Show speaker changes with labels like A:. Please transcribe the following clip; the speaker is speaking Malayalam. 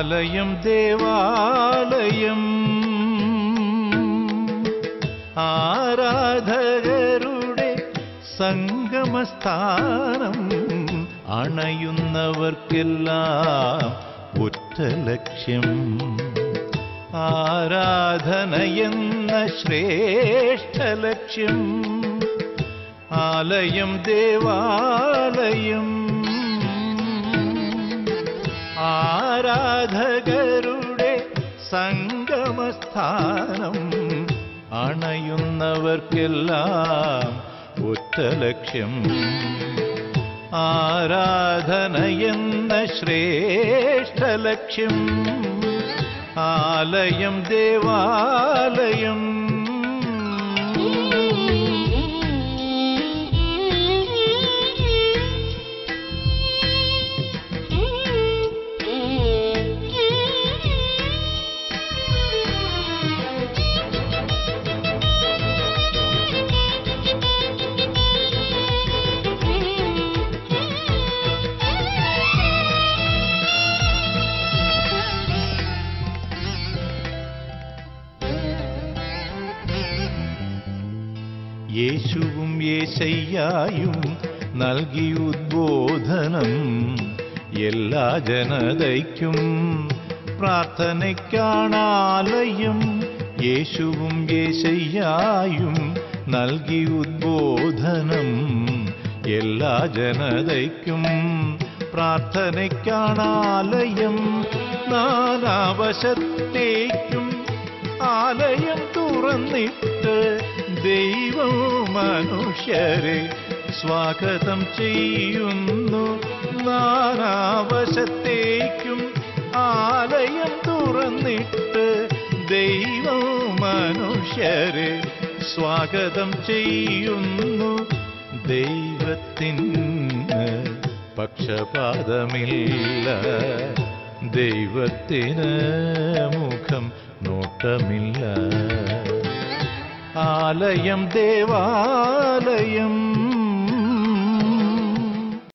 A: ആലയം ദേവാലയം ആരാധകരുടെ സംഗമസ്ഥാനം അണയുന്നവർക്കെല്ലാം ഒറ്റ ലക്ഷ്യം ആരാധനയെന്ന ശ്രേഷ്ഠ ലക്ഷ്യം ആലയം ദേവാലയം ആരാധകരുടെ സംഗമസ്ഥാനം അണയുന്നവർക്കെല്ലാം ഒറ്റ ലക്ഷ്യം ആരാധനയെന്ന ശ്രേഷ്ഠ ലക്ഷ്യം ആലയം ദേവാലയം യേശുവും യേശയ്യായും നൽകി ഉദ്ബോധനം എല്ലാ ജനതയ്ക്കും പ്രാർത്ഥനയ്ക്കാണാലയം യേശുവും യേശയ്യായും നൽകി ഉദ്ബോധനം എല്ലാ ജനതയ്ക്കും പ്രാർത്ഥനയ്ക്കാണാലയം നാനാവശത്തേക്കും ആലയം തുറന്നിട്ട് ദൈവം മനുഷ്യരെ സ്വാഗതം ചെയ്യുന്നു നാനാവശത്തേക്കും ആലയം തുറന്നിട്ട് ദൈവം മനുഷ്യരെ സ്വാഗതം ചെയ്യുന്നു ദൈവത്തിന് പക്ഷപാതമില്ല ദൈവത്തിന് മുഖം നോട്ടമില്ല ആലയം ദേവാലയം